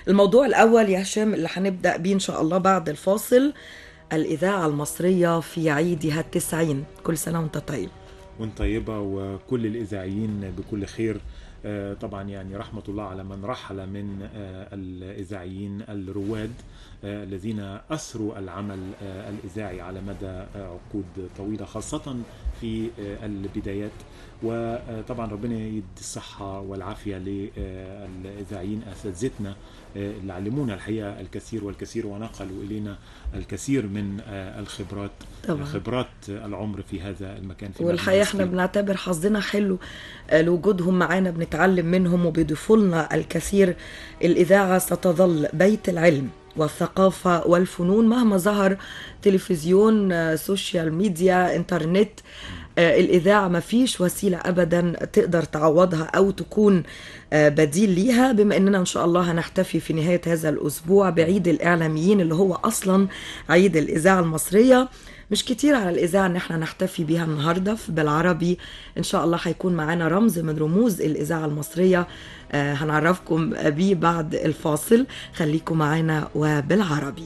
الموضوع الأول يا هشام اللي هنبدأ بيه إن شاء الله بعد الفاصل الإذاعة المصرية في عيدها التسعين كل سنة وأنت طيب وانت طيبة وكل الإذاعيين بكل خير آه، طبعا يعني رحمة الله على من رحل من آه، الإذاعيين الرواد آه، الذين أسروا العمل آه، الإذاعي على مدى آه، عقود طويلة خاصة في آه، البدايات وطبعا ربنا يدي الصحة والعافية للإذاعيين أساتذتنا آه، اللي علمونا الحقيقة الكثير والكثير ونقلوا إلينا الكثير من آه، الخبرات طبعا خبرات العمر في هذا المكان في والحقيقة مدينة احنا سكيل. بنعتبر حظنا حلو آه، لوجودهم معانا بنتعلم منهم وبيضيفوا لنا الكثير الإذاعة ستظل بيت العلم والثقافة والفنون مهما ظهر تلفزيون آه، سوشيال ميديا انترنت آه، الإذاعة ما فيش وسيلة أبدا تقدر تعوضها أو تكون آه، بديل ليها بما أننا إن شاء الله هنحتفي في نهاية هذا الأسبوع بعيد الإعلاميين اللي هو أصلا عيد الإذاعة المصرية مش كتير على الإذاعة إن احنا نحتفي بيها النهاردة في- بالعربي إن شاء الله هيكون معانا رمز من رموز الإذاعة المصرية آه، هنعرفكم بيه بعد الفاصل خليكم معانا وبالعربي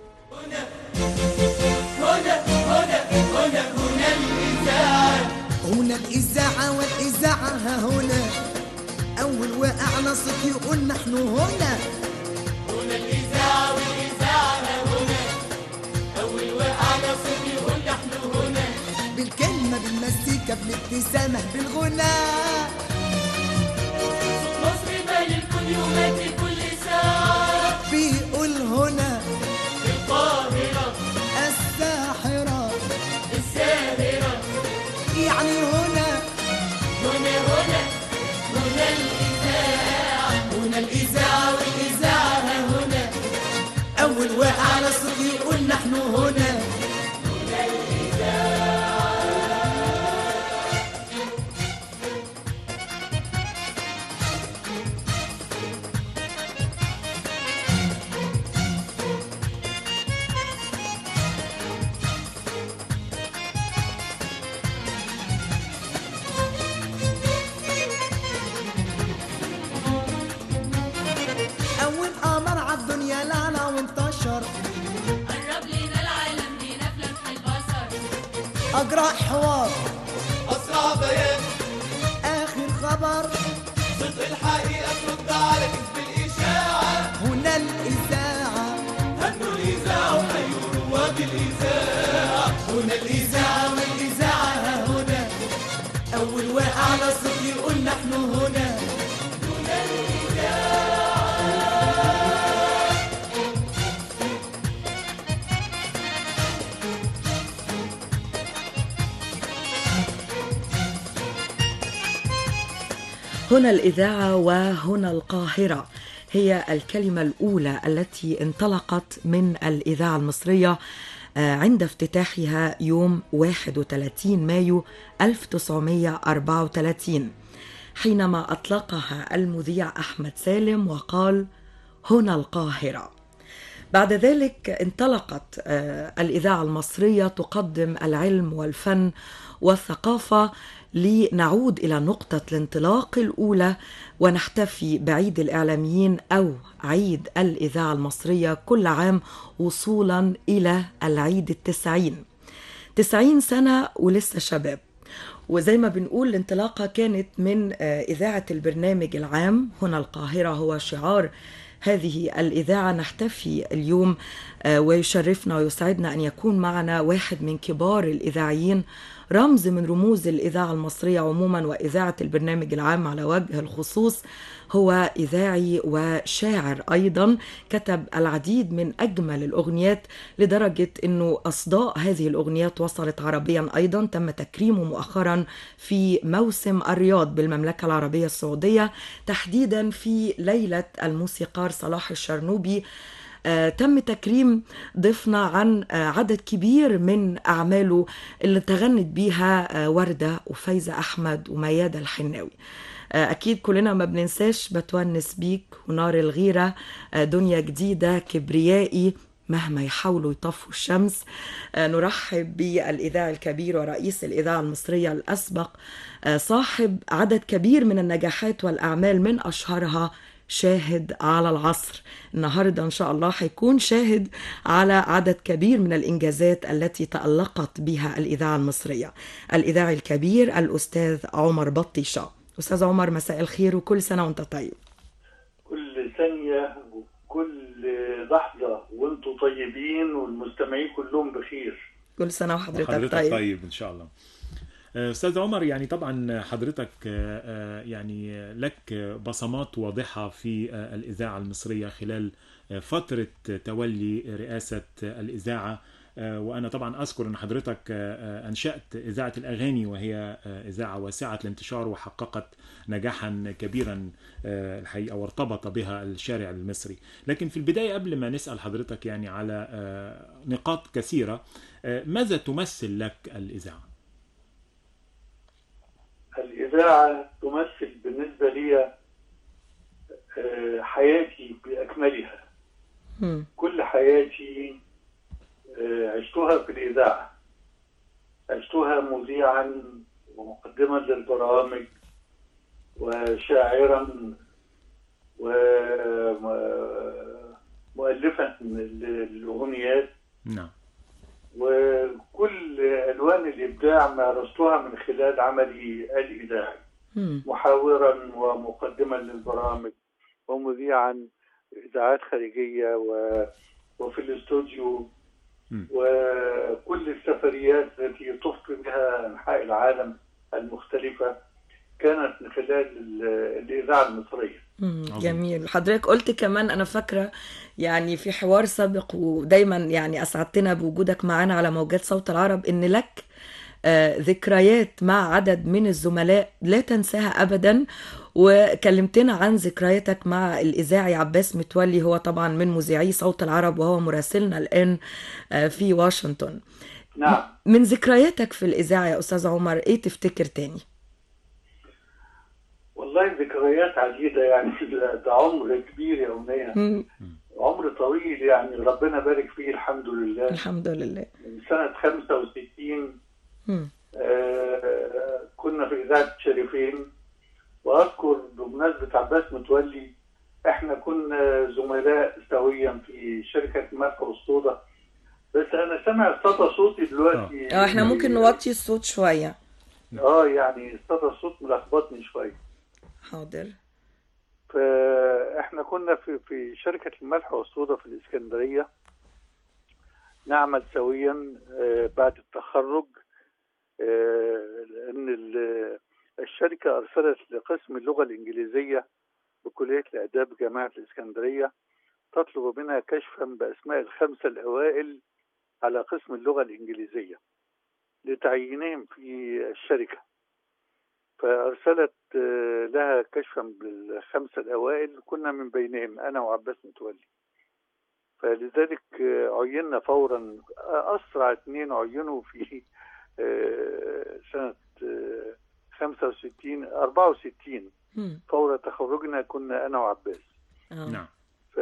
هنا الإذاعة والإذاعة ها هنا أول وأعلى صوت يقول نحن هنا بالكلمة بالمزيكا بالابتسامة بالغنى مصر مال الكل يمات كل ساعة بيقول هنا القاهرة الساحرة الساهرة يعني هنا هنا هنا هنا الإذاعة هنا الإذاعة والإذاعة ها هنا أول وأعلى صوت يقول نحن هنا أول قمر عالدنيا لعلى وانتشر قرب لنا العالم لينا في لمح البصر أجرى حوار أسرع بيان آخر خبر صدق الحقيقة ترد على كذب الإشاعة هنا الإذاعة هنوا الإذاعة وحيوا رواد الإذاعة هنا الإذاعة والإذاعة ها هنا أول وأعلى صوت يقول نحن هنا هنا الإذاعة وهنا القاهرة هي الكلمة الأولى التي انطلقت من الإذاعة المصرية آه، عند افتتاحها يوم 31 مايو 1934 حينما أطلقها المذيع أحمد سالم وقال هنا القاهرة بعد ذلك انطلقت آه، الإذاعة المصرية تقدم العلم والفن والثقافة لنعود إلى نقطة الانطلاق الأولى ونحتفي بعيد الإعلاميين أو عيد الإذاعة المصرية كل عام وصولا إلى العيد التسعين تسعين سنة ولسه شباب وزي ما بنقول الانطلاقة كانت من آه، إذاعة البرنامج العام هنا القاهرة هو شعار هذه الإذاعة نحتفي اليوم آه، ويشرفنا ويسعدنا أن يكون معنا واحد من كبار الإذاعيين رمز من رموز الإذاعة المصرية عموما وإذاعة البرنامج العام على وجه الخصوص هو إذاعي وشاعر أيضا كتب العديد من أجمل الأغنيات لدرجة أنه أصداء هذه الأغنيات وصلت عربيا أيضا تم تكريمه مؤخرا في موسم الرياض بالمملكة العربية السعودية تحديدا في ليلة الموسيقار صلاح الشرنوبي آه، تم تكريم ضيفنا عن آه، عدد كبير من أعماله اللي تغنت بيها آه، وردة وفايزة أحمد وميادة الحناوي آه، أكيد كلنا ما بننساش بتونس بيك ونار الغيرة آه، دنيا جديدة كبريائي مهما يحاولوا يطفوا الشمس آه، نرحب بالإذاعي الكبير ورئيس الإذاعة المصرية الأسبق آه، صاحب عدد كبير من النجاحات والأعمال من أشهرها شاهد على العصر النهارده ان شاء الله هيكون شاهد على عدد كبير من الانجازات التي تالقت بها الاذاعه المصريه الاذاعي الكبير الاستاذ عمر بطيشه استاذ عمر مساء الخير وكل سنه وانت طيب كل ثانية وكل لحظة وانتم طيبين والمستمعين كلهم بخير كل سنه وحضرتك حضرتك طيب, طيب ان شاء الله آه، استاذ عمر يعني طبعا حضرتك آه، آه، يعني لك بصمات واضحه في آه، الاذاعه المصريه خلال آه، فتره تولي رئاسه الاذاعه آه، وانا طبعا اذكر ان حضرتك آه، آه، انشات اذاعه الاغاني وهي آه، اذاعه واسعه الانتشار وحققت نجاحا كبيرا آه، الحقيقه وارتبط بها الشارع المصري لكن في البدايه قبل ما نسال حضرتك يعني على آه، نقاط كثيره آه، ماذا تمثل لك الاذاعه الإذاعة تمثل بالنسبة لي آه، حياتي بأكملها مم. كل حياتي آه، عشتها في الإذاعة عشتها مذيعا ومقدما للبرامج وشاعرا ومؤلفا للأغنيات نعم وكل ألوان الإبداع مارستها من خلال عملي الإذاعي مم. محاورا ومقدما للبرامج ومذيعا إذاعات خارجية و... وفي الاستوديو مم. وكل السفريات التي تفضي بها أنحاء العالم المختلفة كانت من خلال ال- الإذاعة المصرية مم، عظيم. جميل حضرتك قلت كمان انا فاكره يعني في حوار سابق ودايما يعني اسعدتنا بوجودك معانا على موجات صوت العرب ان لك آه، ذكريات مع عدد من الزملاء لا تنساها ابدا وكلمتنا عن ذكرياتك مع الاذاعي عباس متولي هو طبعا من مذيعي صوت العرب وهو مراسلنا الان آه، في واشنطن نعم من ذكرياتك في الاذاعه يا استاذ عمر ايه تفتكر تاني والله ذكريات عديدة يعني ده ده عمر كبير يا أمنية مم، عمر طويل يعني ربنا بارك فيه الحمد لله الحمد لله من سنة 65 مم، آه، كنا في إذاعة شريفين وأذكر بمناسبة عباس متولي إحنا كنا زملاء سويا في شركة ماركة والصودا بس أنا سامع صدى صوتي دلوقتي اه احنا ممكن نوطي الصوت شويه اه يعني صدى الصوت ملخبطني شوية حاضر فاحنا كنا في في شركه الملح والصودا في الاسكندريه نعمل سويا آه، بعد التخرج آه، لان ال- الشركه ارسلت لقسم اللغه الانجليزيه بكليه الاداب جامعه الاسكندريه تطلب منها كشفا باسماء الخمسه الاوائل على قسم اللغه الانجليزيه لتعيينهم في الشركه فارسلت آه، لها كشفا بالخمسه الاوائل كنا من بينهم انا وعباس متولي فلذلك آه، عينا فورا آه، اسرع اثنين عينوا في آه، سنه آه، 65 64 مم. فور تخرجنا كنا انا وعباس آه. نعم ف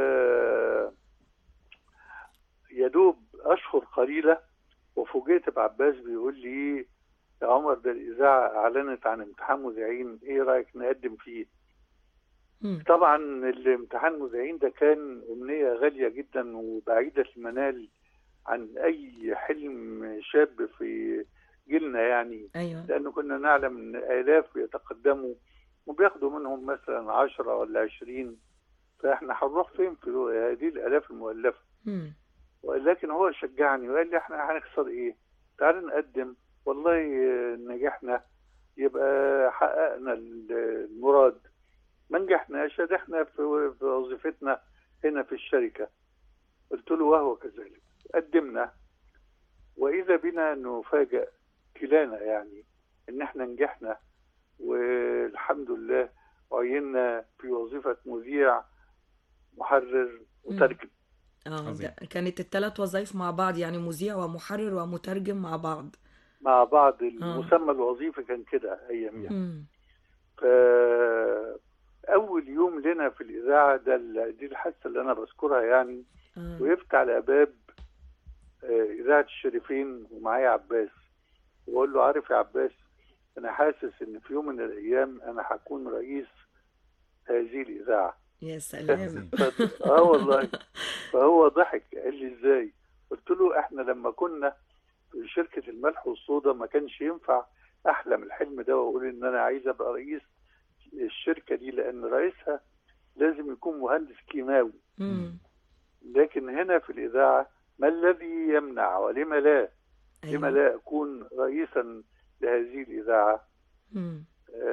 يدوب اشهر قليله وفوجئت بعباس بيقول لي يا عمر ده الاذاعه اعلنت عن امتحان مذيعين ايه رايك نقدم فيه مم. طبعا الامتحان مذيعين ده كان امنيه غاليه جدا وبعيده المنال عن اي حلم شاب في جيلنا يعني ايوه لأنه كنا نعلم أن آلاف بيتقدموا وبياخدوا منهم مثلا عشرة ولا عشرين فإحنا هنروح فين في هذه الآلاف المؤلفة مم. ولكن هو شجعني وقال لي إحنا هنخسر إيه تعال نقدم والله آه، نجحنا يبقى حققنا المراد ما نجحناش أدي إحنا في في وظيفتنا هنا في الشركة قلت له وهو كذلك قدمنا وإذا بنا نفاجأ كلانا يعني ان احنا نجحنا والحمد لله عينا في وظيفة مذيع محرر وترجم اه عظيم. ده كانت الثلاث وظائف مع بعض يعني مذيع ومحرر ومترجم مع بعض مع بعض المسمى الوظيفي كان كده اياميها مم. فا اول يوم لنا في الاذاعه ده ال- دي الحادثه اللي انا بذكرها يعني آه. وقفت على باب آه، اذاعه الشريفين ومعايا عباس وبقول له عارف يا عباس انا حاسس ان في يوم من الايام انا هكون رئيس هذه الاذاعه يا سلام عظيم. ف- اه والله فهو ضحك قال لي ازاي قلت له احنا لما كنا في شركه الملح والصودا ما كانش ينفع احلم الحلم ده واقول ان انا عايز ابقى رئيس الشركه دي لان رئيسها لازم يكون مهندس كيماوي مم. لكن هنا في الاذاعه ما الذي يمنع ولما لا لما أيوة. لا اكون رئيسا لهذه الاذاعه مم.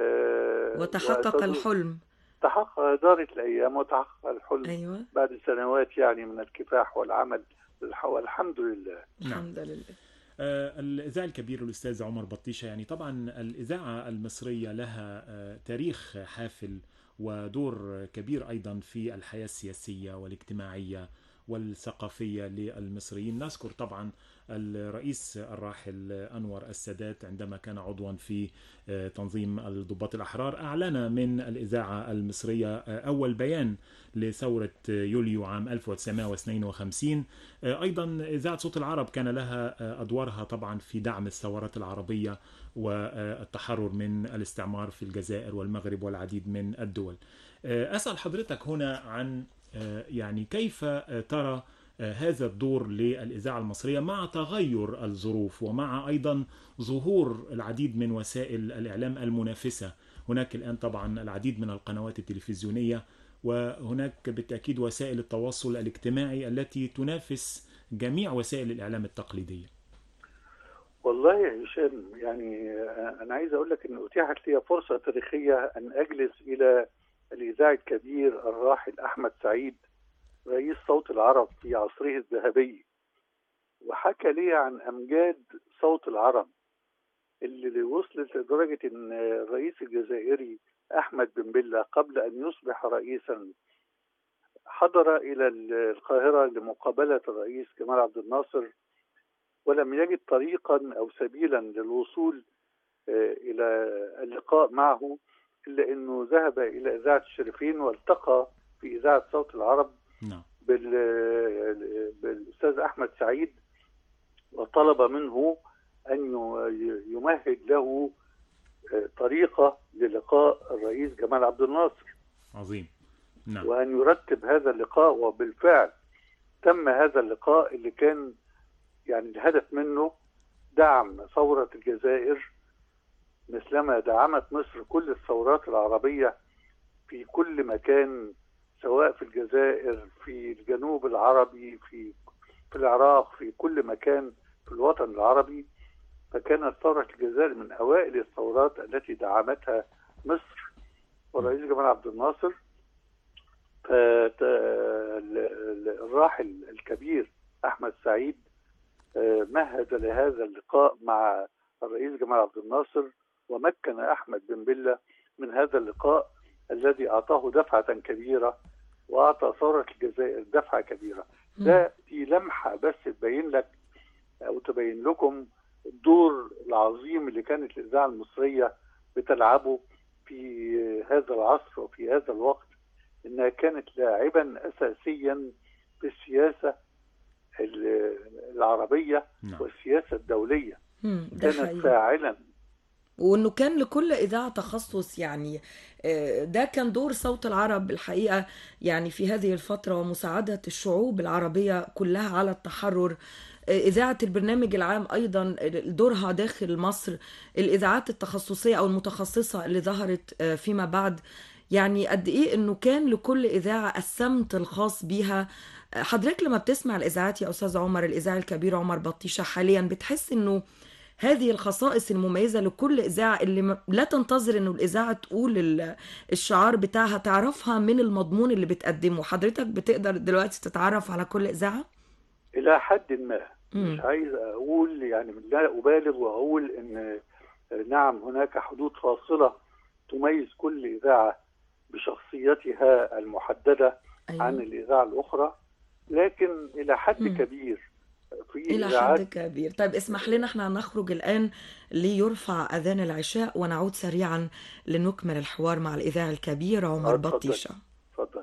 آه، وتحقق وأتظن- الحلم تحقق دارت الايام وتحقق الحلم ايوه بعد سنوات يعني من الكفاح والعمل الح- والحمد لله الحمد لله آه، الإذاعي الكبير الأستاذ عمر بطيشة يعني طبعا الإذاعة المصرية لها آه، تاريخ حافل ودور كبير أيضا في الحياة السياسية والاجتماعية والثقافية للمصريين نذكر طبعا الرئيس الراحل أنور السادات عندما كان عضوا في آه، تنظيم الضباط الأحرار أعلن من الإذاعة المصرية آه، أول بيان لثورة يوليو عام 1952 آه، أيضا إذاعة صوت العرب كان لها آه، أدوارها طبعا في دعم الثورات العربية والتحرر من الاستعمار في الجزائر والمغرب والعديد من الدول آه، أسأل حضرتك هنا عن آه، يعني كيف آه، ترى آه، هذا الدور للإذاعة المصرية مع تغير الظروف ومع أيضا ظهور العديد من وسائل الإعلام المنافسة هناك الآن طبعا العديد من القنوات التلفزيونية وهناك بالتأكيد وسائل التواصل الاجتماعي التي تنافس جميع وسائل الإعلام التقليدية والله يا هشام يعني آه، انا عايز اقول لك ان اتيحت لي فرصه تاريخيه ان اجلس الى الاذاعي الكبير الراحل احمد سعيد رئيس صوت العرب في عصره الذهبي وحكى لي عن امجاد صوت العرب اللي وصلت لدرجه ان الرئيس الجزائري احمد بن بله قبل ان يصبح رئيسا حضر الى القاهره لمقابله الرئيس جمال عبد الناصر ولم يجد طريقا او سبيلا للوصول آه، الى اللقاء معه الا انه ذهب الى اذاعه الشريفين والتقى في اذاعه صوت العرب نعم بال- بالاستاذ احمد سعيد وطلب منه ان ي- يمهد له آه، طريقه للقاء الرئيس جمال عبد الناصر عظيم نعم وأن يرتب هذا اللقاء وبالفعل تم هذا اللقاء اللي كان يعني الهدف منه دعم ثورة الجزائر مثلما دعمت مصر كل الثورات العربية في كل مكان سواء في الجزائر في الجنوب العربي في في العراق في كل مكان في الوطن العربي فكانت ثورة الجزائر من أوائل الثورات التي دعمتها مصر والرئيس جمال عبد الناصر فت- ال- ال- الراحل الكبير احمد سعيد آه، مهد لهذا اللقاء مع الرئيس جمال عبد الناصر ومكن احمد بن بله من هذا اللقاء الذي اعطاه دفعه كبيره واعطى ثوره الجزائر دفعه كبيره ده دي لمحه بس تبين لك او تبين لكم الدور العظيم اللي كانت الاذاعه المصريه بتلعبه في هذا العصر وفي هذا الوقت انها كانت لاعبا اساسيا في السياسه ال- العربيه نعم والسياسه الدوليه مم، ده كانت حقيقي فاعلا وانه كان لكل اذاعه تخصص يعني آه، ده كان دور صوت العرب الحقيقه يعني في هذه الفتره ومساعده الشعوب العربيه كلها على التحرر آه، اذاعه البرنامج العام ايضا دورها داخل مصر الاذاعات التخصصيه او المتخصصه اللي ظهرت آه، فيما بعد يعني قد ايه انه كان لكل اذاعه السمت الخاص بيها آه، حضرتك لما بتسمع الاذاعات يا استاذ عمر الاذاعي الكبير عمر بطيشه حاليا بتحس انه هذه الخصائص المميزة لكل إذاعة اللي م- لا تنتظر إنه الإذاعة تقول ال- الشعار بتاعها تعرفها من المضمون اللي بتقدمه حضرتك بتقدر دلوقتي تتعرف على كل إذاعة؟ الى حد ما مم. مش عايز اقول يعني لا ابالغ واقول ان نعم هناك حدود فاصله تميز كل اذاعه بشخصيتها المحدده عن أيوة. الاذاعه الاخرى لكن الى حد مم. كبير في إلى اذاعات حد كبير طيب اسمح لنا احنا نخرج الآن ليرفع أذان العشاء ونعود سريعا لنكمل الحوار مع الإذاعي الكبير عمر اتفضل. بطيشة اتفضل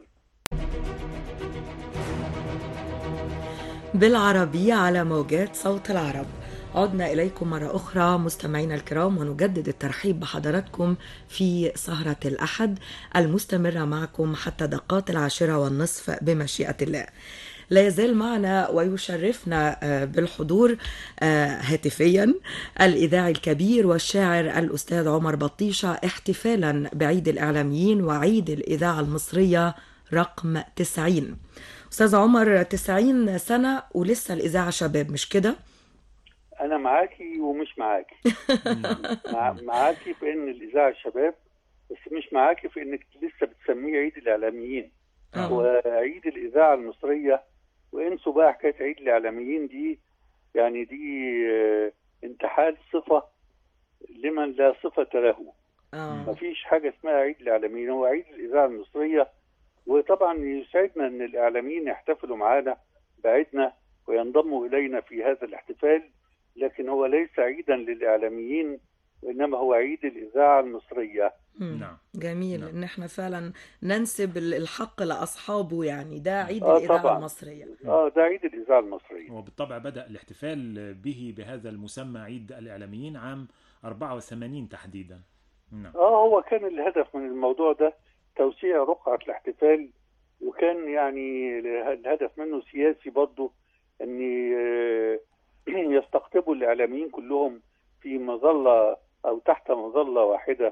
بالعربية على موجات صوت العرب عدنا إليكم مرة أخرى مستمعينا الكرام ونجدد الترحيب بحضراتكم في سهرة الأحد المستمرة معكم حتى دقات العاشرة والنصف بمشيئة الله لا يزال معنا ويشرفنا آه، بالحضور آه، هاتفيا الإذاعي الكبير والشاعر الأستاذ عمر بطيشة احتفالا بعيد الإعلاميين وعيد الإذاعة المصرية رقم 90 أستاذ عمر 90 سنة ولسه الإذاعة شباب مش كده؟ انا معاكي ومش معاكي مع معاكي في ان الاذاعه شباب بس مش معاكي في انك لسه بتسميه عيد الاعلاميين آه. وعيد الاذاعه المصريه وانسوا بقى حكايه عيد الاعلاميين دي يعني دي آه، انتحال صفه لمن لا صفه له آه. مفيش حاجه اسمها عيد الاعلاميين هو عيد الاذاعه المصريه وطبعا يسعدنا ان الاعلاميين يحتفلوا معانا بعيدنا وينضموا الينا في هذا الاحتفال لكن هو ليس عيدا للاعلاميين وانما هو عيد الاذاعه المصريه مم. نعم. جميل نعم. ان احنا فعلا ننسب ال- الحق لاصحابه يعني ده عيد آه، الاذاعه طبعاً. المصريه اه ده عيد الاذاعه المصريه وبالطبع بدأ الاحتفال به بهذا المسمى عيد الإعلاميين عام 84 تحديدا نعم اه هو كان الهدف من الموضوع ده توسيع رقعه الاحتفال وكان يعني الهدف منه سياسي برضه ان آه، يستقطبوا الاعلاميين كلهم في مظله او تحت مظله واحده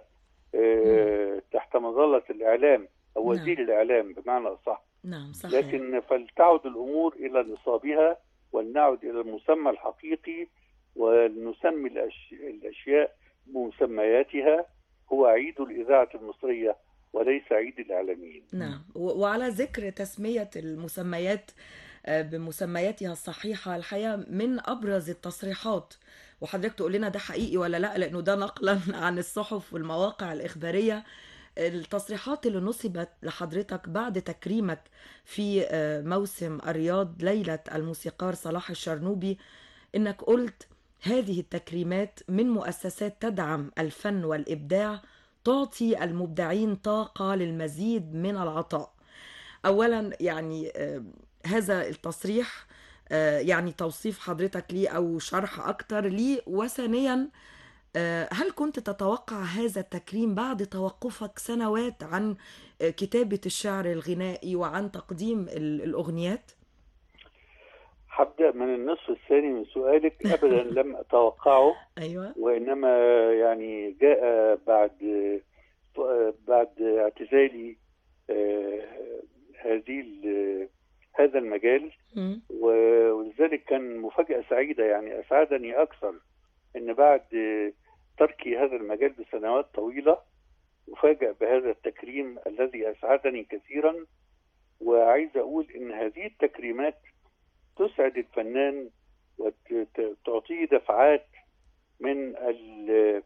آه، تحت مظله الاعلام او نعم. وزير الاعلام بمعنى اصح نعم صحيح لكن فلتعد الامور الى نصابها ولنعد الى المسمى الحقيقي ولنسمي الأش... الاشياء بمسمياتها هو عيد الاذاعه المصريه وليس عيد الاعلاميين. نعم و- وعلى ذكر تسميه المسميات آه، بمسمياتها الصحيحه الحقيقه من ابرز التصريحات وحضرتك تقول لنا ده حقيقي ولا لا لانه ده نقلا عن الصحف والمواقع الاخباريه التصريحات اللي نصبت لحضرتك بعد تكريمك في آه، موسم الرياض ليلة الموسيقار صلاح الشرنوبي انك قلت هذه التكريمات من مؤسسات تدعم الفن والابداع تعطي المبدعين طاقة للمزيد من العطاء اولا يعني آه، هذا التصريح آه، يعني توصيف حضرتك ليه او شرح اكتر ليه وثانيا آه، هل كنت تتوقع هذا التكريم بعد توقفك سنوات عن آه، كتابة الشعر الغنائي وعن تقديم ال- الأغنيات؟ هبدا من النصف الثاني من سؤالك ابدا لم اتوقعه أيوة وانما يعني جاء بعد بعد اعتزالي آه، هذه ال- هذا المجال مم. و- ولذلك كان مفاجأة سعيدة يعني أسعدني أكثر إن بعد تركي هذا المجال بسنوات طويلة أفاجأ بهذا التكريم الذي أسعدني كثيرا وعايز أقول إن هذه التكريمات تسعد الفنان وتعطيه دفعات من ال-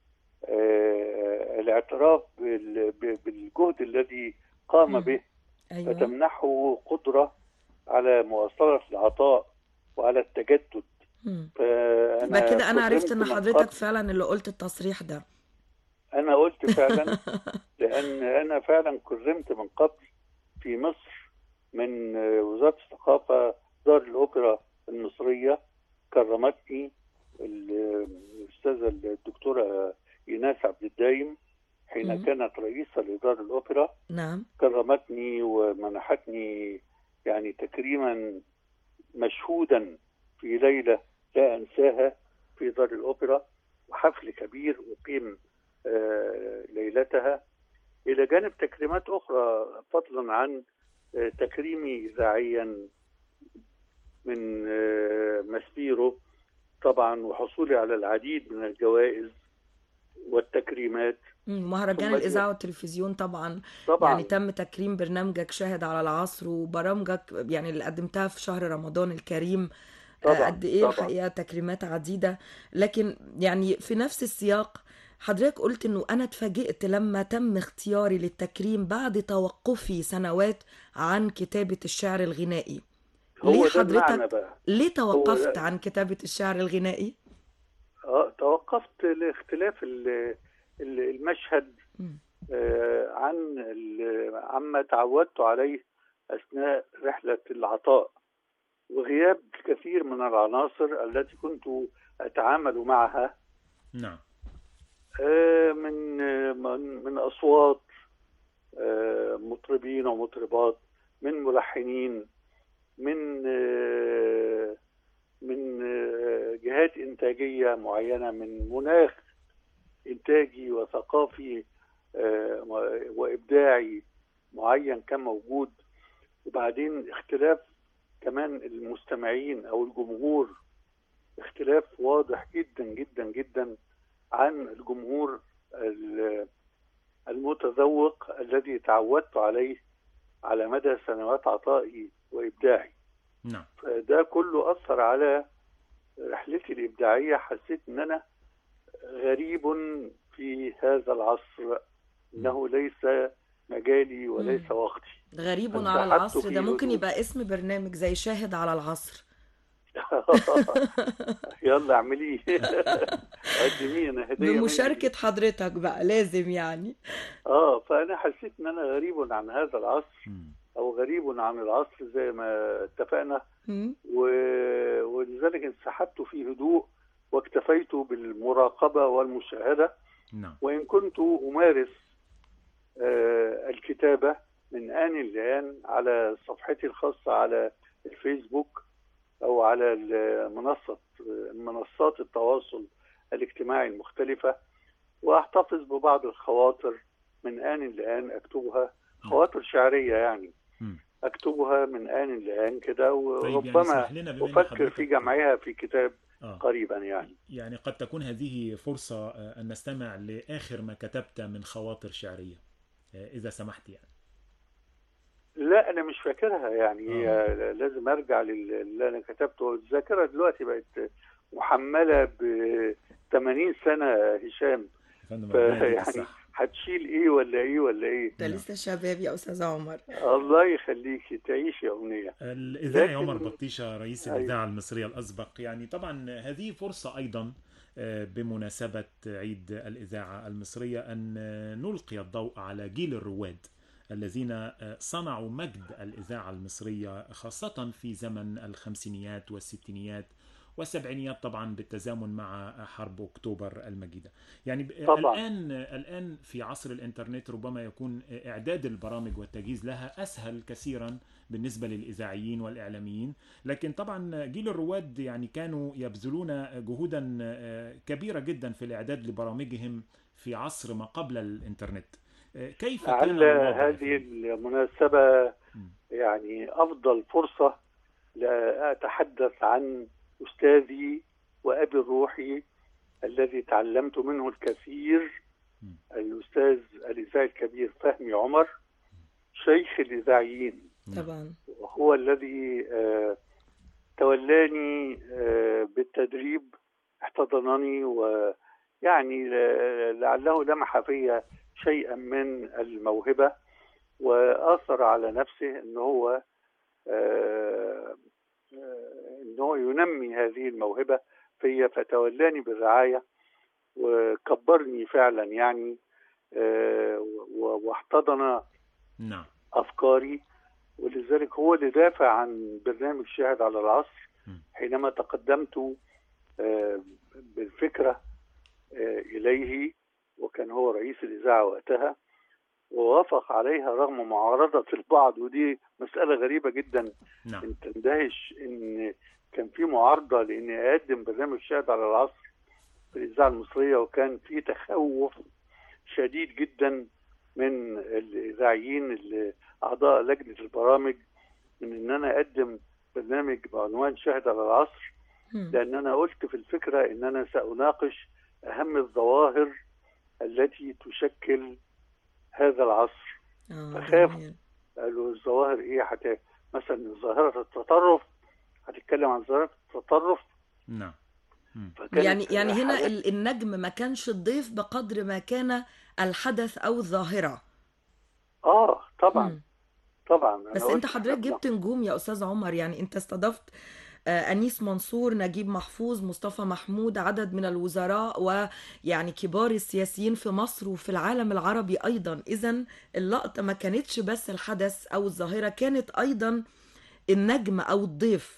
آه، الاعتراف بال- ب- بالجهد الذي قام مم. به أيوة فتمنحه قدرة على مواصلة العطاء وعلى التجدد مم. فأنا يبقى كده أنا عرفت إن كرمت من حضرتك قبل. فعلا اللي قلت التصريح ده أنا قلت فعلا لأن أنا فعلا كرمت من قبل في مصر من وزارة الثقافة دار الأوبرا المصرية كرمتني الأستاذة الدكتورة إيناس عبد الدايم حين مم. كانت رئيسة لدار الأوبرا نعم كرمتني ومنحتني يعني تكريما مشهودا في ليلة لا أنساها في دار الأوبرا وحفل كبير أقيم آه، ليلتها إلى جانب تكريمات أخرى فضلا عن آه، تكريمي إذاعيا من آه، ماسبيرو طبعا وحصولي على العديد من الجوائز والتكريمات مم. مهرجان ثم الإذاعة والتلفزيون طبعا طبعا يعني تم تكريم برنامجك شاهد على العصر وبرامجك يعني اللي قدمتها في شهر رمضان الكريم آه، طبعا قد ايه طبعا الحقيقه تكريمات عديده لكن يعني في نفس السياق حضرتك قلت انه انا اتفاجئت لما تم اختياري للتكريم بعد توقفي سنوات عن كتابه الشعر الغنائي هو ليه ده المعنى حضرتك بقى ليه توقفت ده- عن كتابه الشعر الغنائي آه، توقفت لاختلاف ال- ال- المشهد مم. آه، عن ال- عما تعودت عليه أثناء رحلة العطاء وغياب الكثير من العناصر التي كنت أتعامل معها نعم آه، من آه، من من أصوات آه، مطربين ومطربات من ملحنين من آه، من آه، جهات إنتاجية معينة من مناخ إنتاجي وثقافي آه، و- وإبداعي معين كان موجود وبعدين اختلاف كمان المستمعين أو الجمهور اختلاف واضح جدا جدا جدا عن الجمهور ال- المتذوق الذي تعودت عليه على مدى سنوات عطائي وإبداعي نعم فده كله أثر على رحلتي الإبداعية حسيت إن أنا غريب في هذا العصر إنه ليس مجالي وليس وقتي غريب انت على حاطه العصر في ده ممكن هدوء. يبقى اسم برنامج زي شاهد على العصر يلا اعمليه قدميه انا هديه مني. بمشاركة حضرتك بقى لازم يعني اه فانا حسيت ان انا غريب عن هذا العصر مم. او غريب عن العصر زي ما اتفقنا مم. و... ولذلك انسحبت في هدوء واكتفيت بالمراقبه والمشاهده نعم وان كنت امارس آه الكتابه من ان لان على صفحتي الخاصه على الفيسبوك او على منصه منصات التواصل الاجتماعي المختلفه واحتفظ ببعض الخواطر من ان لان اكتبها خواطر شعريه يعني مم. اكتبها من ان لان كده طيب يعني وربما اسمح لنا بما إن افكر حضرتك- في جمعها في كتاب آه. قريبا يعني يعني قد تكون هذه فرصة آه، أن نستمع لآخر ما كتبت من خواطر شعرية آه، إذا سمحت يعني لا انا مش فاكرها يعني هي آه. لازم ارجع لل- اللي انا كتبته الذاكره دلوقتي بقت محمله ب 80 سنه هشام يا فندم ربنا يديك فيعني الصحة. هتشيل ايه ولا ايه ولا ايه ده لسه شباب يا أستاذ عمر الله يخليكي تعيش يا امنيه الإذاعي لكن- عمر بطيشة رئيس أيوة. الإذاعة المصرية الأسبق يعني طبعا هذه فرصة أيضا آه، بمناسبة عيد الإذاعة المصرية أن آه، نلقي الضوء على جيل الرواد الذين آه، صنعوا مجد الإذاعة المصرية خاصة في زمن الخمسينيات والستينيات والسبعينيات طبعا بالتزامن مع حرب اكتوبر المجيده. يعني ب- طبعاً. الان الان في عصر الانترنت ربما يكون اعداد البرامج والتجهيز لها اسهل كثيرا بالنسبه للاذاعيين والاعلاميين، لكن طبعا جيل الرواد يعني كانوا يبذلون جهودا آه، كبيره جدا في الاعداد لبرامجهم في عصر ما قبل الانترنت. آه، كيف كان لعل الوضع يا هذه فندم؟ المناسبه مم. يعني افضل فرصه لاتحدث عن استاذي وابي الروحي الذي تعلمت منه الكثير مم. الاستاذ الاذاعي الكبير فهمي عمر شيخ الاذاعيين طبعا وهو الذي آه، تولاني آه، بالتدريب احتضنني ويعني ل- لعله لمح في شيئا من الموهبة وآثر على نفسه أنه هو آه، آه، أنه ينمي هذه الموهبة في فتولاني بالرعاية وكبرني فعلا يعني آه، و- واحتضن نعم افكاري ولذلك هو اللي دافع عن برنامج شاهد على العصر م. حينما تقدمت آه، بالفكره آه، اليه وكان هو رئيس الاذاعه وقتها ووافق عليها رغم معارضه البعض ودي مساله غريبه جدا نعم انت تندهش ان كان في معارضه لاني اقدم برنامج شاهد على العصر في الاذاعه المصريه وكان في تخوف شديد جدا من الاذاعيين اللي اعضاء لجنه البرامج من ان انا اقدم برنامج بعنوان شاهد على العصر مم. لان انا قلت في الفكره ان انا ساناقش اهم الظواهر التي تشكل هذا العصر آه، فخاف. جميل. قالوا الظواهر ايه حتى مثلا ظاهره التطرف هتتكلم عن ظاهره التطرف نعم مم. فكانت يعني يعني هنا حاجات- ال- النجم ما كانش الضيف بقدر ما كان الحدث او الظاهره اه طبعا مم. طبعا أنا بس قلت انت حضرتك إحنا جبت نجوم يا استاذ عمر يعني انت استضفت آه، انيس منصور نجيب محفوظ مصطفى محمود عدد من الوزراء ويعني كبار السياسيين في مصر وفي العالم العربي ايضا اذا اللقطه ما كانتش بس الحدث او الظاهره كانت ايضا النجم او الضيف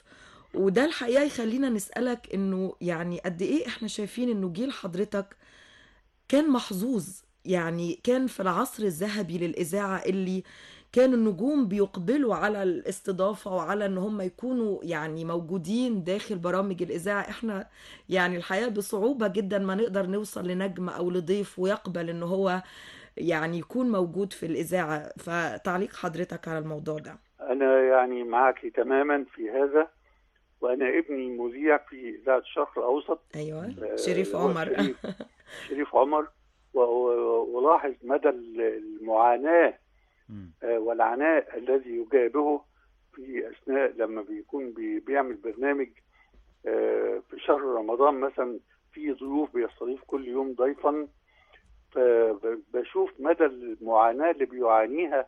وده الحقيقة يخلينا نسألك انه يعني قد ايه احنا شايفين انه جيل حضرتك كان محظوظ يعني كان في العصر الذهبي للإذاعة اللي كان النجوم بيقبلوا على الاستضافة وعلى ان هم يكونوا يعني موجودين داخل برامج الإذاعة احنا يعني الحقيقة بصعوبة جدا ما نقدر نوصل لنجم او لضيف ويقبل ان هو يعني يكون موجود في الإذاعة فتعليق حضرتك على الموضوع ده أنا يعني معك تماما في هذا وأنا ابني مذيع في إذاعة الشرق الأوسط ايوه آه، شريف هو عمر شريف, شريف عمر و- و- ولاحظ مدى المعاناة مم. آه، والعناء الذي يجابهه في أثناء لما بيكون بي- بيعمل برنامج آه، في شهر رمضان مثلا في ضيوف بيستضيف كل يوم ضيفا فبشوف مدى المعاناة اللي بيعانيها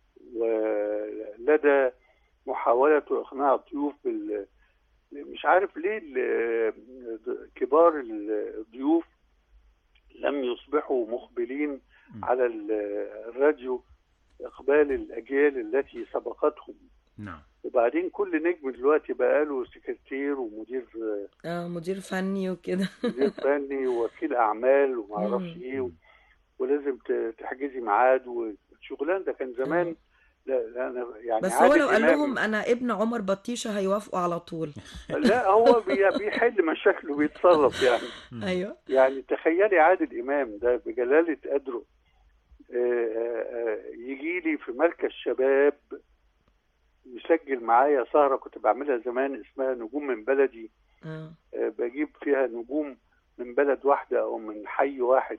ولدى محاولة إقناع الضيوف بال مش عارف ليه ال- كبار الضيوف لم يصبحوا مقبلين م. على ال- الراديو إقبال الأجيال التي سبقتهم نعم وبعدين كل نجم دلوقتي بقى له سكرتير ومدير آه مدير فني وكده مدير فني ووكيل أعمال وما أعرفش مم. إيه و- ولازم ت- تحجزي ميعاد والشغلان ده كان زمان لا, لا أنا يعني بس هو عادل لو قال إمام- لهم انا ابن عمر بطيشة هيوافقوا على طول لا هو بي- بيحل مشاكله بيتصرف يعني مم. ايوه يعني تخيلي عادل امام ده بجلاله قدره يجي لي في مركز شباب يسجل معايا سهره كنت بعملها زمان اسمها نجوم من بلدي اه آه، بجيب فيها نجوم من بلد واحده او من حي واحد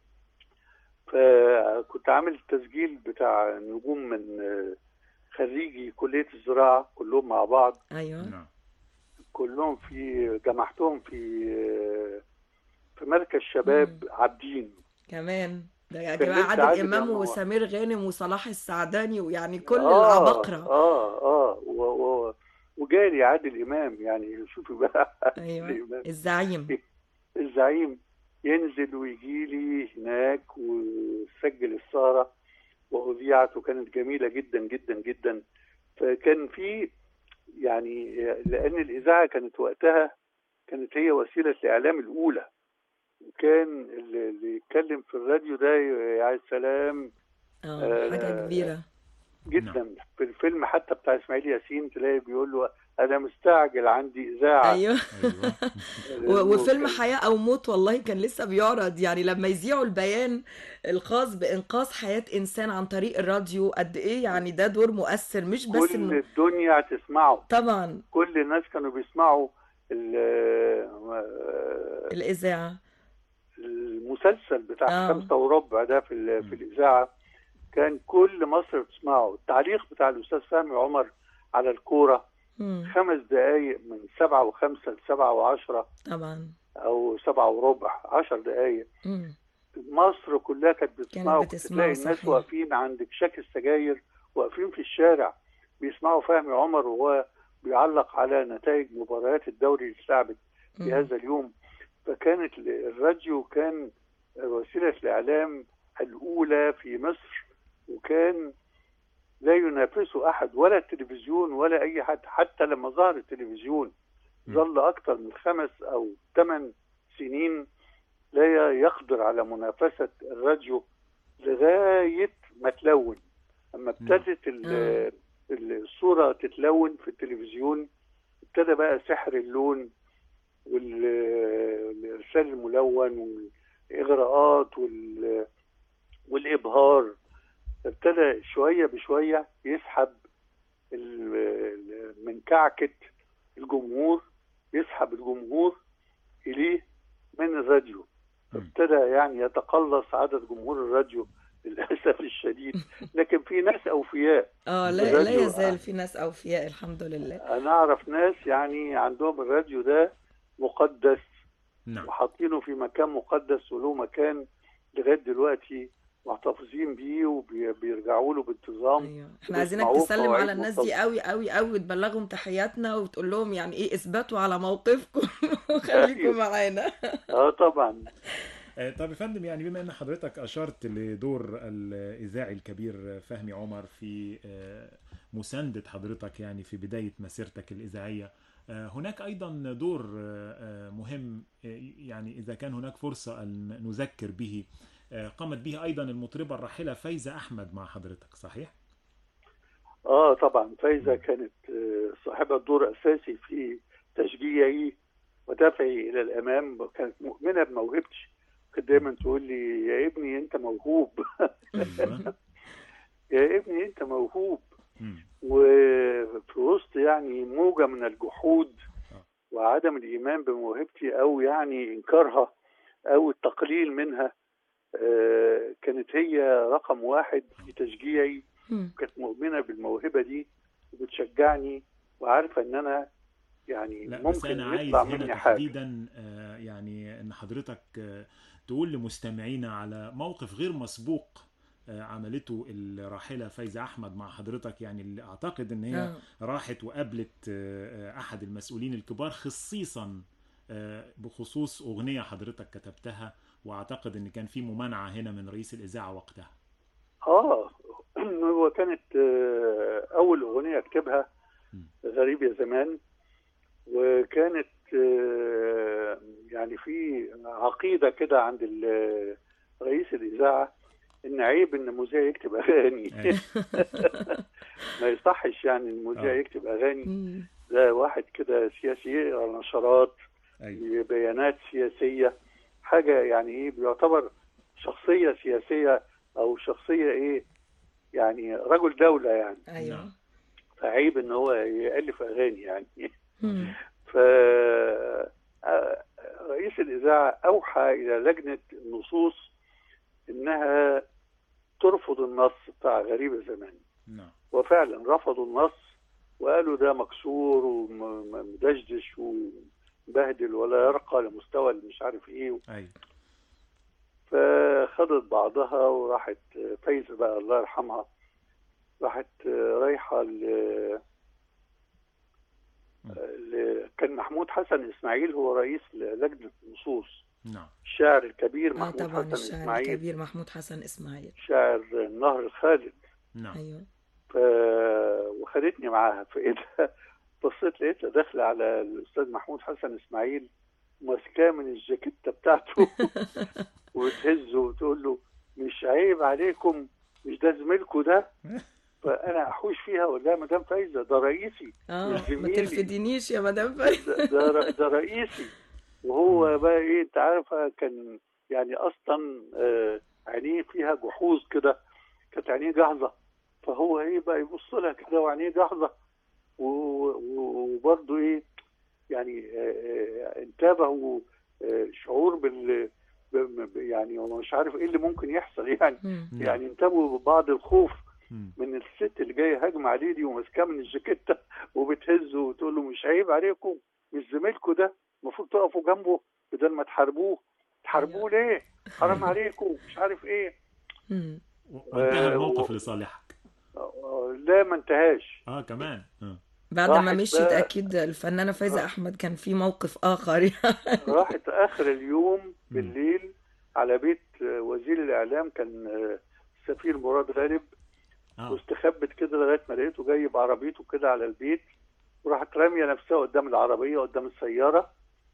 فكنت عامل التسجيل بتاع نجوم من آه، خريجي كليه الزراعه كلهم مع بعض ايوه نعم كلهم في جمعتهم في في مركز شباب عابدين كمان ده يا كلمت جماعة عادل عادل إمام إمام. وسمير غانم وصلاح السعداني ويعني كل آه العباقرة اه اه و و وجالي عادل امام يعني شوفي بقى عادل أيوة إمام الزعيم الزعيم ينزل ويجي لي هناك وسجل السهرة وأذيعت وكانت جميلة جدا جدا جدا فكان في يعني لأن الإذاعة كانت وقتها كانت هي وسيلة الإعلام الأولى وكان اللي اللي يتكلم في الراديو ده يا سلام اه آه، حاجة كبيرة جدا في الفيلم حتى بتاع إسماعيل ياسين تلاقي بيقول له أنا مستعجل عندي إذاعة أيوه ايوه و- وفيلم كان- حياة أو موت والله كان لسه بيعرض يعني لما يذيعوا البيان الخاص بإنقاذ حياة إنسان عن طريق الراديو قد إيه يعني ده دور مؤثر مش بس كل إنه الدنيا تسمعه طبعا كل الناس كانوا بيسمعوا ال- الإذاعة المسلسل بتاع آه. خمسة وربع ده في ال- في الإذاعة كان كل مصر بتسمعه التعليق بتاع الأستاذ فهمي عمر على الكورة مم. خمس دقايق من سبعة وخمسة لسبعة وعشرة طبعا أو سبعة وربع عشر دقايق مم. مصر كلها كانت بتسمعه كنت بتسمعه، تلاقي الناس صحيح. واقفين عند كشاك السجاير واقفين في الشارع بيسمعوا فهمي عمر وهو بيعلق على نتائج مباريات الدوري اللي اتلعبت في مم. هذا اليوم فكانت ال- الراديو كان وسيلة الإعلام الأولى في مصر وكان لا ينافسه أحد ولا التلفزيون ولا أي حد حتى لما ظهر التلفزيون م. ظل أكثر من خمس أو ثمان سنين لا يقدر على منافسة الراديو لغاية ما تلون أما ابتدت ال- آه. ال- الصورة تتلون في التلفزيون ابتدى بقى سحر اللون والإرسال الملون والإغراءات وال- والإبهار ابتدى شوية بشوية يسحب ال- ال- من كعكة الجمهور يسحب الجمهور إليه من الراديو م. ابتدى يعني يتقلص عدد جمهور الراديو للأسف الشديد لكن في ناس أوفياء اه لا لا الراديو- يزال في ناس أوفياء الحمد لله أنا أعرف ناس يعني عندهم الراديو ده مقدس نعم وحاطينه في مكان مقدس وله مكان لغاية دلوقتي محتفظين بيه وبيرجعوا له بانتظام ايوه احنا عايزينك وبيسمعوه تسلم بمواعيد على الناس دي مرتبطة. قوي قوي قوي وتبلغهم تحياتنا وتقول لهم يعني ايه اثبتوا على موقفكم وخليكم أيوة. معانا اه طبعا آه، طب يا فندم يعني بما ان حضرتك اشرت لدور الاذاعي الكبير فهمي عمر في آه، مساندة حضرتك يعني في بداية مسيرتك الإذاعية آه، هناك أيضا دور آه، آه، مهم آه، يعني إذا كان هناك فرصة أن نذكر به آه، قامت به أيضا المطربة الراحلة فايزة أحمد مع حضرتك صحيح؟ اه طبعا فايزه كانت آه، صاحبه دور اساسي في تشجيعي ودفعي الى الامام وكانت مؤمنه بموهبتي كانت دايما تقول لي يا ابني انت موهوب أيوة. يا ابني انت موهوب مم. وفي وسط يعني موجه من الجحود آه. وعدم الايمان بموهبتي او يعني انكارها او التقليل منها آه، كانت هي رقم واحد في تشجيعي مم. كانت مؤمنه بالموهبه دي وبتشجعني وعارفه ان انا يعني لا بس ممكن انا عايز يطلع هنا مني حاجه تحديدا آه، يعني ان حضرتك آه، تقول لمستمعينا على موقف غير مسبوق آه، عملته الراحله فايزه احمد مع حضرتك يعني اللي اعتقد ان هي آه. راحت وقابلت آه، آه، احد المسؤولين الكبار خصيصا آه، بخصوص اغنيه حضرتك كتبتها واعتقد ان كان في ممانعه هنا من رئيس الاذاعه وقتها اه هو كانت آه، اول اغنيه اكتبها م. غريب يا زمان وكانت آه، يعني في عقيده كده عند ال- رئيس الاذاعه ان عيب ان المذيع يكتب اغاني أيوة. ما يصحش يعني المذيع آه. يكتب اغاني مم. ده واحد كده سياسي يقرا نشرات ايوه بيانات سياسيه حاجه يعني ايه بيعتبر شخصيه سياسيه او شخصيه ايه يعني رجل دوله يعني ايوه نعم. فعيب ان هو يالف اغاني يعني مم. ف آه، رئيس الاذاعه اوحى الى لجنه النصوص انها ترفض النص بتاع غريب الزمان نعم وفعلا رفضوا النص وقالوا ده مكسور ومدشدش ومبهدل ولا يرقى لمستوى اللي مش عارف ايه ايوه فخدت بعضها وراحت فايزه بقى الله يرحمها راحت رايحه ل... ل... كان محمود حسن اسماعيل هو رئيس لجنه النصوص نعم الشاعر الكبير اه محمود طبعا حسن الشاعر اسماعيل الكبير محمود حسن اسماعيل شاعر النهر الخالد نعم ايوه ف... وخدتني معاها فايه ده بصيت لقيتها داخله على الاستاذ محمود حسن اسماعيل ماسكاه من الجاكيته بتاعته وتهزه وتقول له مش عيب عليكم مش ده زميلكم ده فانا احوش فيها اقول لها مدام فايزه ده رئيسي اه ما زميلي. ترفدينيش يا مدام فايزه ده, ده, ر- ده رئيسي وهو بقى ايه انت عارفه كان يعني اصلا آه، عينيه فيها جحوظ كده كانت عينيه جاهزه فهو ايه بقى يبص لها كده وعينيه جاهزه و- و- وبرضه ايه يعني آه، آه، انتابه آه، شعور بال ب- ب- يعني هو مش عارف ايه اللي ممكن يحصل يعني مم. نعم. يعني انتبهوا ببعض الخوف مم. من الست اللي جايه هاجمه عليه دي وماسكاه من الجاكيته وبتهزه وتقول له مش عيب عليكم مش زميلكم ده المفروض تقفوا جنبه بدل ما تحاربوه تحاربوه ليه؟ حرام عليكم مش عارف ايه مم. وانتهى آه، الموقف و- لصالحك آه، لا ما انتهاش اه كمان اه بعد ما راحت مشيت بقى- اكيد الفنانه فايزه احمد كان في موقف اخر يعني راحت اخر اليوم بالليل على بيت آه، وزير الاعلام كان آه، السفير مراد غالب اه واستخبت كده لغايه ما لقيته جاي بعربيته كده على البيت وراحت راميه نفسها قدام العربيه قدام السياره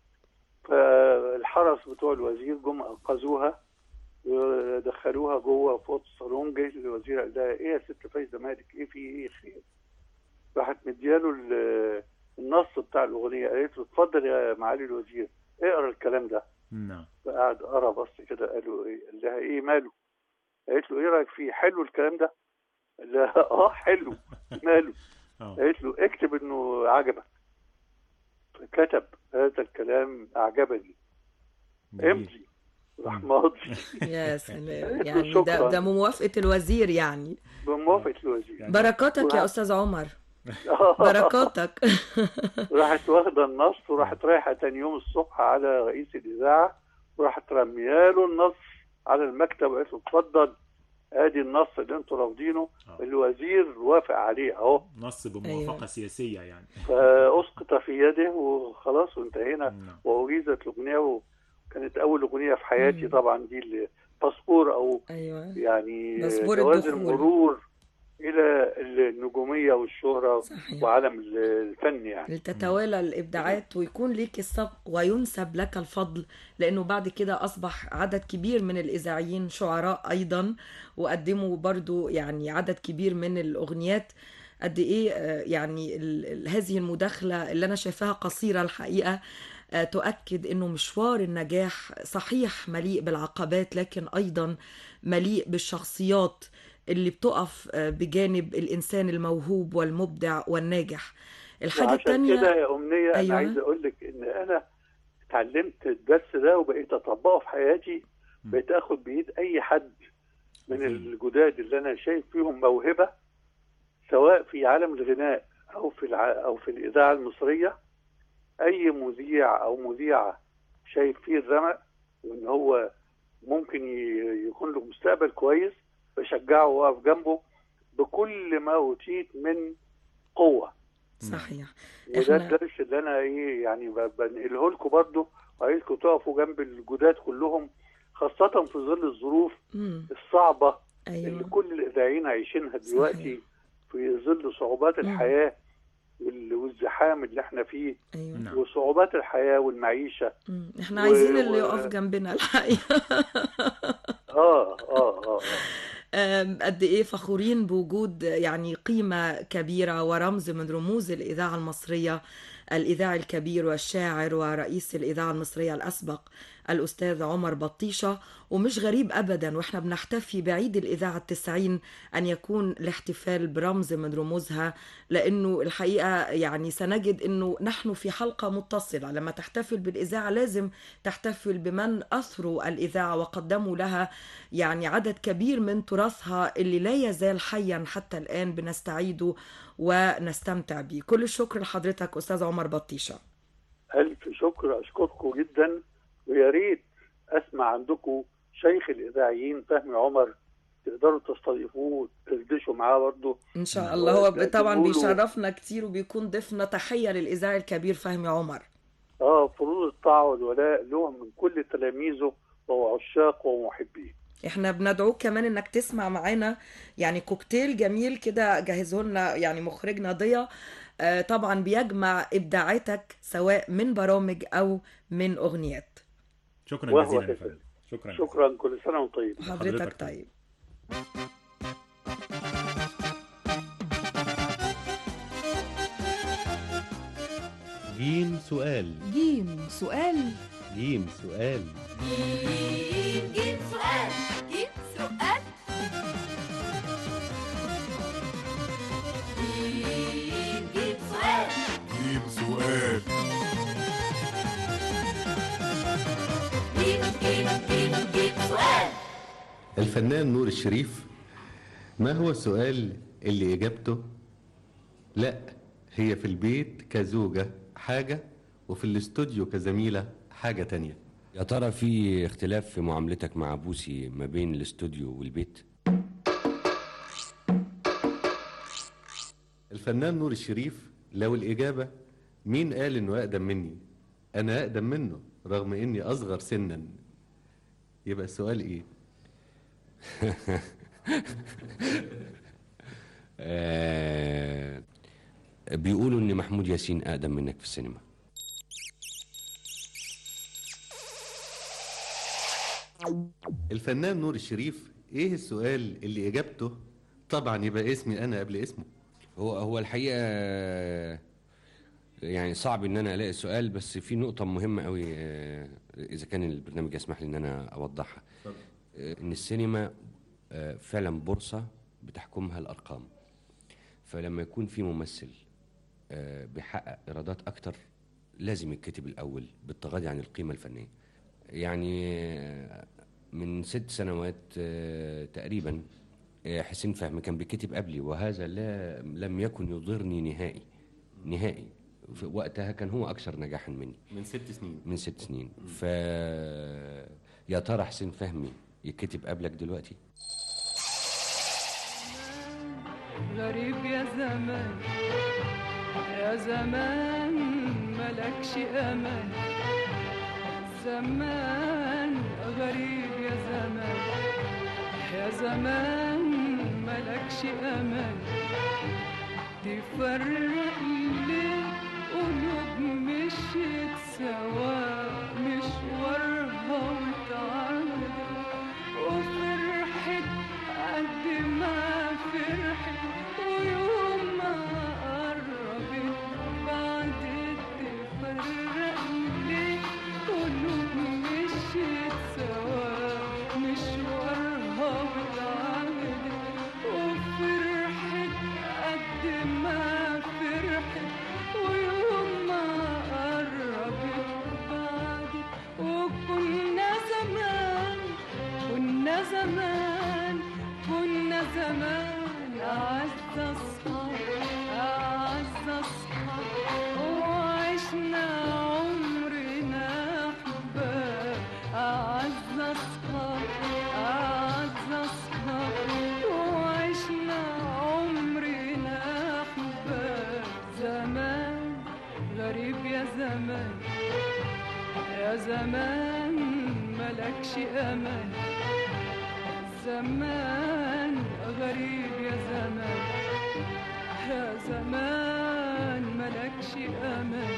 فالحرس بتوع الوزير جم انقذوها ودخلوها جوه في اوضه الصالون جه الوزير قال لها ايه يا ست فايزه مالك ايه في ايه خير راحت مدياله ال- النص بتاع الاغنيه قالت له اتفضل يا معالي الوزير اقرا الكلام ده نعم فقعد قرا بص كده قال له ايه قال لها ايه ماله قالت له ايه رايك فيه حلو الكلام ده قال لها اه حلو ماله اه قالت له اكتب انه عجبك فكتب هذا الكلام اعجبني جميل. امضي راح ماضي يا سلام قالت له يعني ده شكراً. ده موافقه الوزير يعني بموافقه الوزير يعني- بركاتك يا استاذ عمر آه. بركاتك راحت واخده النص وراحت رايحه تاني يوم الصبح على رئيس الاذاعه وراحت رمياله النص على المكتب وقالت له اتفضل ادي النص اللي انتوا رافضينه آه. الوزير وافق عليه اهو نص بموافقه أيوة. سياسيه يعني فاسقط في يده وخلاص وانتهينا نعم واجيزت الاغنيه وكانت اول اغنيه في حياتي مم. طبعا دي الباسبور او ايوه يعني باسبور جواز الدخول. المرور الى النجوميه والشهره صحيح وعالم الفن يعني لتتوالى الإبداعات ويكون ليك السبق وينسب لك الفضل لأنه بعد كده أصبح عدد كبير من الإذاعيين شعراء أيضا وقدموا برضو يعني عدد كبير من الأغنيات قد إيه آه، يعني ال- ال- هذه المداخلة اللي أنا شايفاها قصيرة الحقيقة آه، تؤكد أنه مشوار النجاح صحيح مليء بالعقبات لكن أيضا مليء بالشخصيات اللي بتقف آه، بجانب الإنسان الموهوب والمبدع والناجح الحاجة وعشان التانية كده يا امنيه انا أيوة. عايز اقول لك ان انا اتعلمت الدرس ده وبقيت اطبقه في حياتي بقيت اخد بايد اي حد من الجداد اللي انا شايف فيهم موهبه سواء في عالم الغناء او في الع... او في الاذاعه المصريه اي مذيع او مذيعه شايف فيه الرمق وان هو ممكن ي- يكون له مستقبل كويس بشجعه واقف جنبه بكل ما اوتيت من قوه صحيح وده إحنا- الدرس اللي انا ايه يعني ب- بنقله لكم برضه وعايزكم تقفوا جنب الجداد كلهم خاصة في ظل الظروف مم. الصعبة اللي أيوة كل الإذاعيين عايشينها دلوقتي صحيح. في ظل صعوبات مم. الحياة وال- والزحام اللي احنا فيه أيوة نعم. وصعوبات الحياة والمعيشة مم. إحنا و- عايزين اللي و- يقف جنبنا الحقيقة اه اه اه, آه. آم، قد ايه فخورين بوجود يعني قيمة كبيرة ورمز من رموز الإذاعة المصرية الإذاعي الكبير والشاعر ورئيس الإذاعة المصرية الأسبق الأستاذ عمر بطيشة ومش غريب أبدا وإحنا بنحتفي بعيد الإذاعة التسعين أن يكون الاحتفال برمز من رموزها لأنه الحقيقة يعني سنجد أنه نحن في حلقة متصلة لما تحتفل بالإذاعة لازم تحتفل بمن أثروا الإذاعة وقدموا لها يعني عدد كبير من تراثها اللي لا يزال حيا حتى الآن بنستعيده ونستمتع به كل الشكر لحضرتك أستاذ عمر بطيشة ألف شكر أشكركم جدا ويا ريت أسمع عندكم شيخ الإذاعيين فهمي عمر تقدروا تستضيفوه وتدردشوا معاه برضه إن شاء الله هو وتقدموا طبعا له- بيشرفنا كتير وبيكون ضيفنا تحية للإذاعي الكبير فهمي عمر اه فروض الطاعة والولاء له من كل تلاميذه وعشاقه ومحبيه احنا بندعوك كمان انك تسمع معانا يعني كوكتيل جميل كده جهزه لنا يعني مخرجنا ضيا آه، طبعا بيجمع ابداعاتك سواء من برامج او من اغنيات شكرا وهو جزيلا يا كذلك. فندم شكرا شكرا كل سنة وانتم طيب حضرتك حضرتك طيب جيم سؤال جيم سؤال جيم سؤال جيم جيم سؤال جيم سؤال جيم جيم سؤال جيم سؤال جيم جيم جيم جيم سؤال الفنان نور الشريف ما هو السؤال اللي إجابته لا هي في البيت كزوجة حاجة وفي الاستوديو كزميلة حاجة تانية يا ترى في اختلاف في معاملتك مع بوسي ما بين الاستوديو والبيت الفنان نور الشريف لو الإجابة مين قال إنه أقدم مني أنا أقدم منه رغم إني أصغر سنا يبقى السؤال إيه آه بيقولوا ان محمود ياسين اقدم منك في السينما الفنان نور الشريف إيه السؤال اللي إجابته طبعا يبقى اسمي أنا قبل اسمه هو هو الحقيقه يعني صعب ان انا الاقي السؤال بس في نقطه مهمه قوي آه، اذا كان البرنامج يسمح لي ان انا اوضحها آه، ان السينما آه، فعلا بورصه بتحكمها الارقام فلما يكون في ممثل آه، بيحقق ايرادات اكتر لازم يتكتب الاول بالتغاضي عن القيمه الفنيه يعني آه، من ست سنوات آه، تقريبا آه، حسين فهمي كان بيكتب قبلي وهذا لا لم يكن يضرني نهائي نهائي في وقتها كان هو اكثر نجاحا مني من ست سنين من ست سنين ف يا ترى حسين فهمي يكتب قبلك دلوقتي غريب يا زمان يا زمان ملكش امان زمان غريب يا زمان يا زمان ملكش أمان تفرق ليه قلوب مشيت سوا مشوارها وتعبت وفرحت قد ما فرحت ويوم ما قربت بعد تفرق ليه قلوب مشيت سوا مشوارها وتعبت وفرحت قد ما فرحت ويوم ما قربت بعدت وكنا زمان كنا زمان كنا زمان أعز أصحاب أعز أصحاب وعشنا عمرنا أحباب أعز أصحاب أعز أصحاب وعشنا عمرنا أحباب زمان غريب يا زمان يا زمان ملكش أمان زمان غريب يا زمان يا زمان ملكش أمان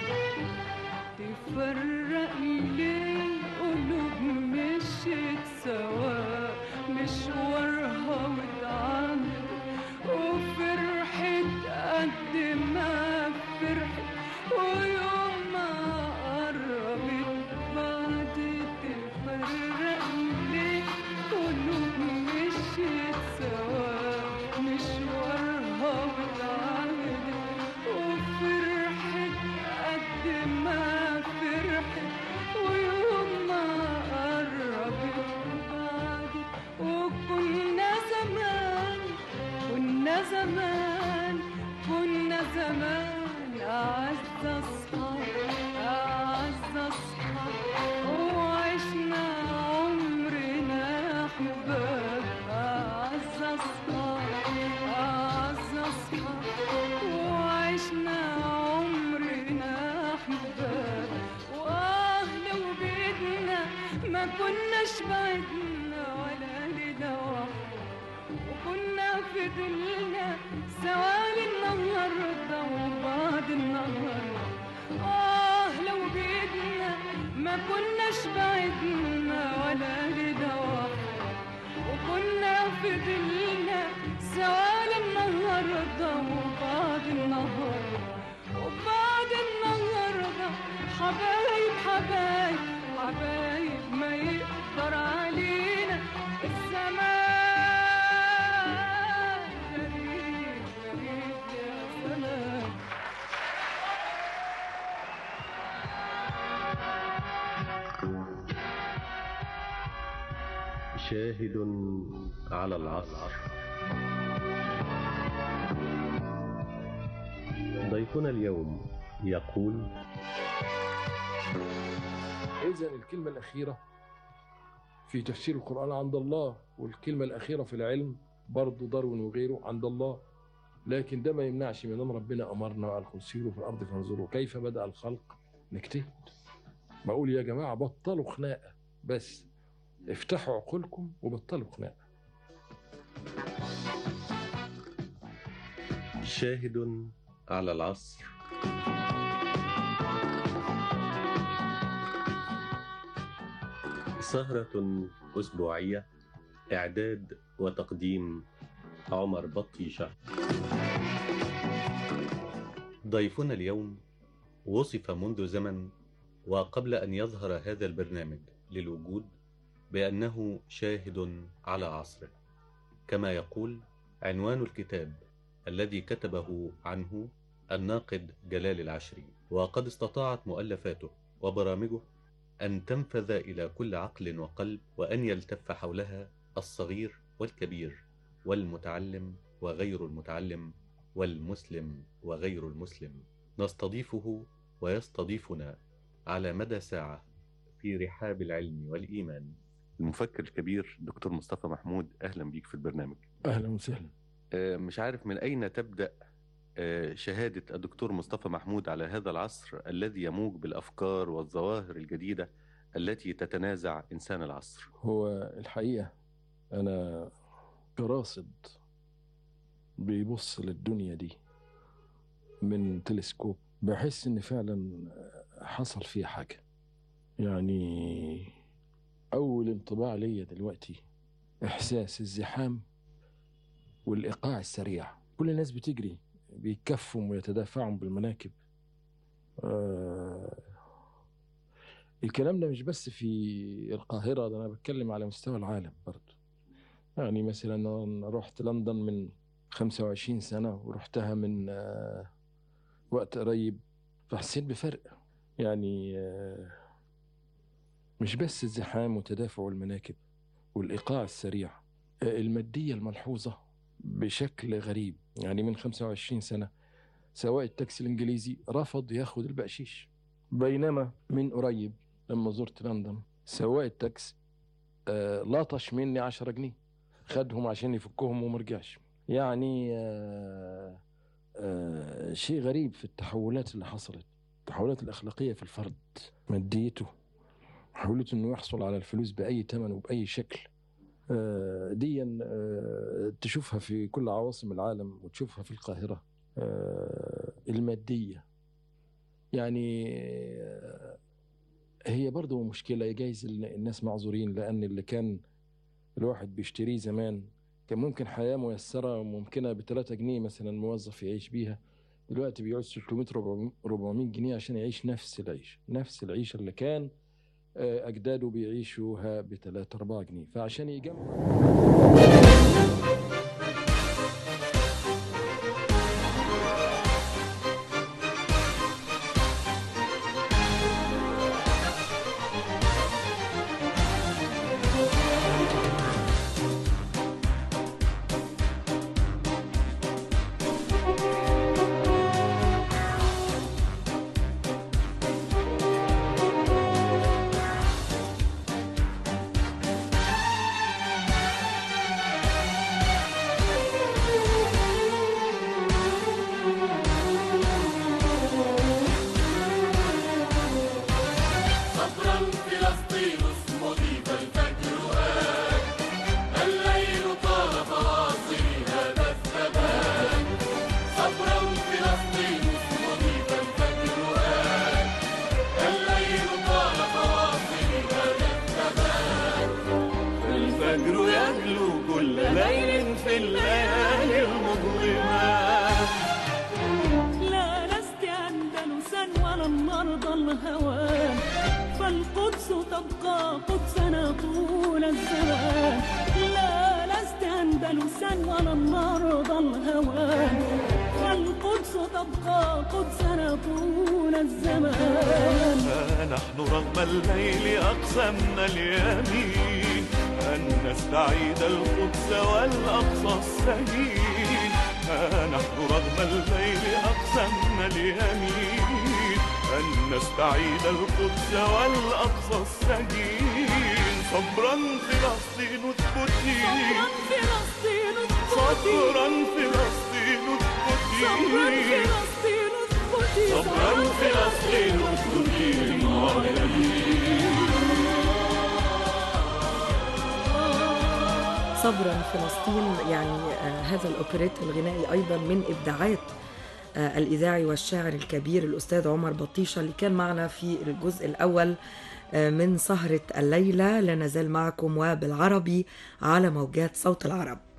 تفرق ليه قلوب مشيت سوا مشوارها واتعمل وفرحت قد ما فرحت ويوم ما قربت بعد تفرق ليه قلوب مشيت سوا مشوارها واتعمل وفرحت قد ما فرحت ويوم ما قربت بعدت وكنا زمان كنا زمان كنا زمان أعز أصحاب أعز أصحاب وعشنا عمرنا أحباب أعز أصحاب أعز أصحاب وعشنا عمرنا أحباب وآه لو بإيدنا ما كناش بعدنا ولا لنا واحد وكنا فضلنا سوا النهاردة وبعد النهاردة آه لو بإيدنا ما كناش بعدنا ولا لنا واحد وكنا فضلنا سوا النهاردة وبعد النهاردة وبعد النهاردة حبايب حبايب حبايب ما يقدر علينا الزمان غريب غريب يا زمان شاهد على العصر ضيفنا اليوم يقول إذا الكلمة الأخيرة في تفسير القرآن عند الله والكلمة الأخيرة في العلم برضه داروين وغيره عند الله لكن ده ما يمنعش من أن ربنا أمرنا وقال قل سيروا في الأرض فانظروا كيف بدأ الخلق نجتهد بقول يا جماعة بطلوا خناقة بس افتحوا عقولكم وبطلوا خناقة شاهد على العصر سهرة أسبوعية إعداد وتقديم عمر بطيشة ضيفنا اليوم وصف منذ زمن وقبل أن يظهر هذا البرنامج للوجود بأنه شاهد على عصره كما يقول عنوان الكتاب الذي كتبه عنه الناقد جلال العشري وقد استطاعت مؤلفاته وبرامجه أن تنفذ إلى كل عقل وقلب وأن يلتف حولها الصغير والكبير والمتعلم وغير المتعلم والمسلم وغير المسلم نستضيفه ويستضيفنا على مدى ساعة في رحاب العلم والإيمان المفكر الكبير دكتور مصطفى محمود أهلا بيك في البرنامج أهلا وسهلا آه، مش عارف من أين تبدأ آه، شهادة الدكتور مصطفى محمود على هذا العصر الذي يموج بالأفكار والظواهر الجديدة التي تتنازع إنسان العصر هو الحقيقة أنا كراصد بيبص للدنيا دي من تلسكوب بحس ان فعلا حصل فيها حاجة يعني اول انطباع ليا دلوقتي احساس الزحام والايقاع السريع كل الناس بتجري بيكفوا ويتدافعوا بالمناكب آه الكلام ده مش بس في القاهرة ده أنا بتكلم على مستوى العالم برضه يعني مثلا أنا رحت لندن من 25 سنة ورحتها من آه وقت قريب فحسيت بفرق يعني آه مش بس الزحام وتدافع المناكب والإيقاع السريع آه المادية الملحوظة بشكل غريب يعني من 25 سنة سواق التاكسي الإنجليزي رفض ياخد البقشيش بينما من قريب لما زرت لندن سواق التاكسي آه لطش مني 10 جنيه خدهم عشان يفكهم ومرجعش يعني آه آه شيء غريب في التحولات اللي حصلت التحولات الأخلاقية في الفرد ماديته حاولته انه يحصل على الفلوس بأي ثمن وبأي شكل آه دي آه تشوفها في كل عواصم العالم وتشوفها في القاهرة آه المادية يعني آه هي برضه مشكلة جايز الناس معذورين لأن اللي كان الواحد بيشتريه زمان كان ممكن حياة ميسرة وممكنة بثلاثة جنيه مثلا موظف يعيش بيها دلوقتي بيعوز 300 400 جنيه عشان يعيش نفس العيش نفس العيشة اللي كان أجداده بيعيشوها بثلاثة أربعة جنيه فعشان يجمع صبرا فلسطين مضيف الفجر آن الليل طال فواصل هذا الثبات صبرا فلسطين مضيف الفجر آن الليل طال فواصل هذا الثبات الفجر يجلو كل ليل في الليالي المظلمات لا لست أندلسا ولا مرضى الهوان فالقدس تبقى قدسنا طول الزمان لا لست أندلسا ولا مرضى الهوان فالقدس تبقى قدسنا طول الزمان نحن رغم الليل أقسمنا اليمين أن نستعيد القدس والأقصى السجين نحن رغم الليل أقسمنا اليمين أن نستعيد القدس والأقصى السجين صبرا فلسطين اثبتي صبرا فلسطين اثبتي صبرا فلسطين صبرا اثبتي فلسطين اثبتي صبرا فلسطين اثبتي صبرا فلسطين يعني آه، هذا الأوبريت الغنائي أيضا من إبداعات آه، الإذاعي والشاعر الكبير الأستاذ عمر بطيشة اللي كان معنا في الجزء الأول آه، من سهرة الليلة لا نزال معكم وبالعربي على موجات صوت العرب